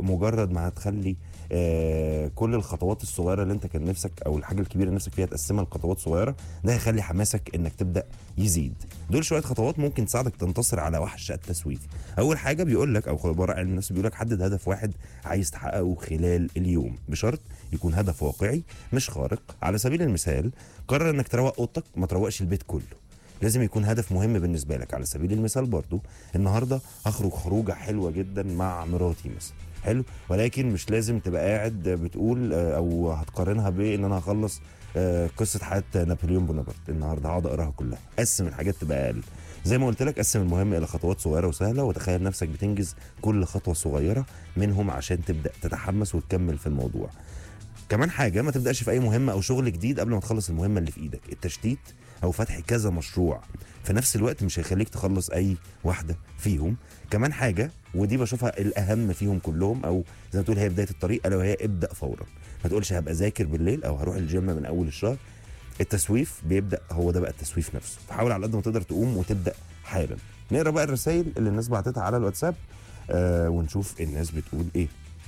مجرد ما هتخلي آه كل الخطوات الصغيره اللي انت كان نفسك او الحاجه الكبيره اللي نفسك فيها تقسمها لخطوات صغيره ده هيخلي حماسك انك تبدا يزيد دول شويه خطوات ممكن تساعدك تنتصر على وحش التسويف اول حاجه بيقول لك او خبراء علم النفس بيقول لك حدد هدف واحد عايز تحققه خلال اليوم بشرط يكون هدف واقعي مش خارق على سبيل المثال قرر انك تروق اوضتك ما تروقش البيت كله لازم يكون هدف مهم بالنسبه لك على سبيل المثال برضو النهارده هخرج خروجه حلوه جدا مع مراتي مثلا حلو ولكن مش لازم تبقى قاعد بتقول آه، او هتقارنها بان انا هخلص آه، قصه حياه نابليون بونابرت النهارده هقعد اقراها كلها قسم الحاجات تبقى اقل زي ما قلت لك قسم المهم الى خطوات صغيره وسهله وتخيل نفسك بتنجز كل خطوه صغيره منهم عشان تبدا تتحمس وتكمل في الموضوع كمان حاجه ما تبداش في اي مهمه او شغل جديد قبل ما تخلص المهمه اللي في ايدك التشتيت او فتح كذا مشروع في نفس الوقت مش هيخليك تخلص اي واحده فيهم كمان حاجه ودي بشوفها الاهم فيهم كلهم او زي ما تقول هي بدايه الطريق الا وهي ابدا فورا ما تقولش هبقى ذاكر بالليل او هروح الجيم من اول الشهر التسويف بيبدا هو ده بقى التسويف نفسه فحاول على قد ما تقدر تقوم وتبدا حالا نقرا بقى الرسائل اللي الناس بعتتها على الواتساب آه ونشوف الناس بتقول ايه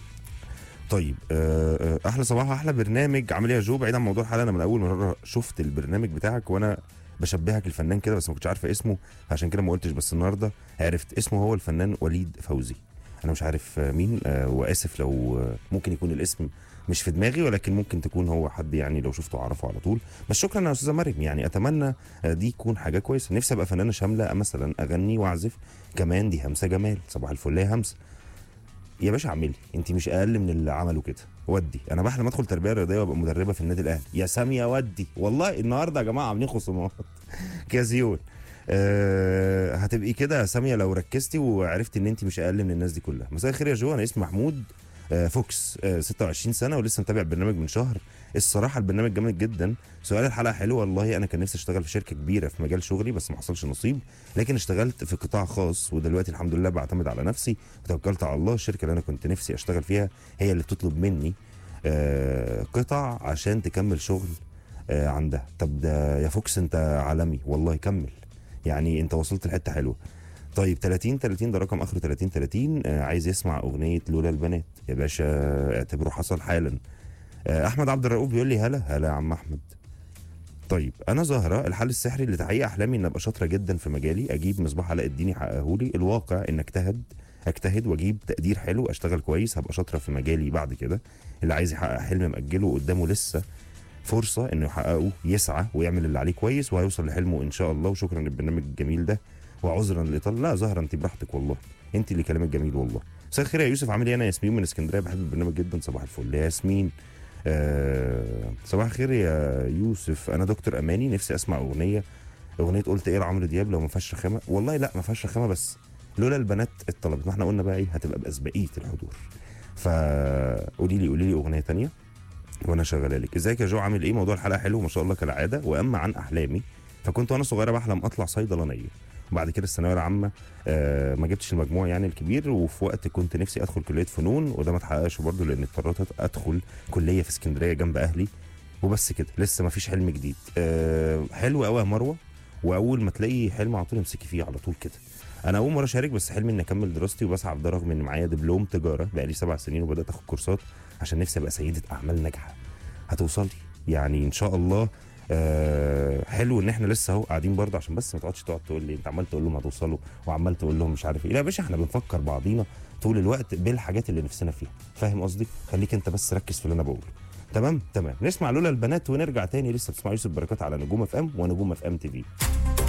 طيب آه، آه، احلى صباح احلى برنامج عامل ايه يا جو بعيد عن موضوع الحلقه انا من اول مره شفت البرنامج بتاعك وانا بشبهك الفنان كده بس ما كنتش عارفه اسمه عشان كده ما قلتش بس النهارده عرفت اسمه هو الفنان وليد فوزي انا مش عارف آه، مين آه، واسف لو آه، ممكن يكون الاسم مش في دماغي ولكن ممكن تكون هو حد يعني لو شفته اعرفه على طول بس شكرا يا استاذه مريم يعني اتمنى آه، دي تكون حاجه كويسه نفسي ابقى فنانه شامله مثلا اغني واعزف كمان دي همسه جمال صباح الفل يا همسه يا باشا اعملي انت مش اقل من اللي عملوا كده ودي انا بحلم ادخل تربيه رياضيه وابقى مدربه في النادي الاهلي يا ساميه ودي والله النهارده يا جماعه عاملين خصومات كازيون أه هتبقي كده يا ساميه لو ركزتي وعرفتي ان انت مش اقل من الناس دي كلها مساء الخير يا جو انا اسمي محمود آه، فوكس آه، 26 سنه ولسه متابع البرنامج من شهر الصراحه البرنامج جامد جدا سؤال الحلقه حلو والله انا كان نفسي اشتغل في شركه كبيره في مجال شغلي بس ما حصلش نصيب لكن اشتغلت في قطاع خاص ودلوقتي الحمد لله بعتمد على نفسي وتوكلت على الله الشركه اللي انا كنت نفسي اشتغل فيها هي اللي بتطلب مني آه، قطع عشان تكمل شغل آه، عندها طب ده يا فوكس انت عالمي والله كمل يعني انت وصلت لحته حلوه طيب 30 30 ده رقم اخره 30 30 آه عايز يسمع اغنيه لولا البنات يا باشا اعتبره حصل حالا آه احمد عبد الرؤوف بيقول لي هلا هلا يا عم احمد طيب انا زهره الحل السحري لتحقيق احلامي ان ابقى شاطره جدا في مجالي اجيب مصباح علاء الدين يحققه لي الواقع ان اجتهد اجتهد واجيب تقدير حلو اشتغل كويس هبقى شاطره في مجالي بعد كده اللي عايز يحقق حلم مأجله قدامه لسه فرصه انه يحققه يسعى ويعمل اللي عليه كويس وهيوصل لحلمه ان شاء الله وشكرا للبرنامج الجميل ده وعذرا لإطالة لا زهره انت براحتك والله انت اللي كلامك جميل والله مساء الخير يا يوسف عامل ايه انا ياسمين من اسكندريه بحب البرنامج جدا صباح الفل يا ياسمين آه صباح الخير يا يوسف انا دكتور اماني نفسي اسمع اغنيه اغنيه قلت ايه لعمرو دياب لو ما فيهاش رخامه والله لا ما فيهاش رخامه بس لولا البنات اتطلبت ما احنا قلنا بقى ايه هتبقى باسبقيه الحضور فقولي لي قولي لي اغنيه تانية وانا شغاله لك ازيك يا جو عامل ايه موضوع الحلقه حلو ما شاء الله كالعاده واما عن احلامي فكنت وانا صغيره بحلم اطلع صيدلانيه وبعد كده الثانويه العامه آه ما جبتش المجموع يعني الكبير وفي وقت كنت نفسي ادخل كليه فنون وده ما اتحققش برضه لان اضطريت ادخل كليه في اسكندريه جنب اهلي وبس كده لسه ما فيش حلم جديد آه حلو قوي يا مروه واول ما تلاقي حلم على طول امسكي فيه على طول كده انا اول مره اشارك بس حلمي اني اكمل دراستي وبسعى في ده رغم ان معايا دبلوم تجاره بقالي سبع سنين وبدات اخد كورسات عشان نفسي ابقى سيده اعمال ناجحه هتوصلي يعني ان شاء الله آه حلو ان احنا لسه اهو قاعدين برضه عشان بس ما تقعدش تقعد تقول لي انت عمال تقول لهم هتوصلوا وعمال تقول لهم مش عارف ايه لا يا باشا احنا بنفكر بعضينا طول الوقت بالحاجات اللي نفسنا فيها فاهم قصدي خليك انت بس ركز في اللي انا بقوله تمام تمام نسمع لولا البنات ونرجع تاني لسه بتسمع يوسف بركات على نجوم اف ام ونجوم اف ام تي في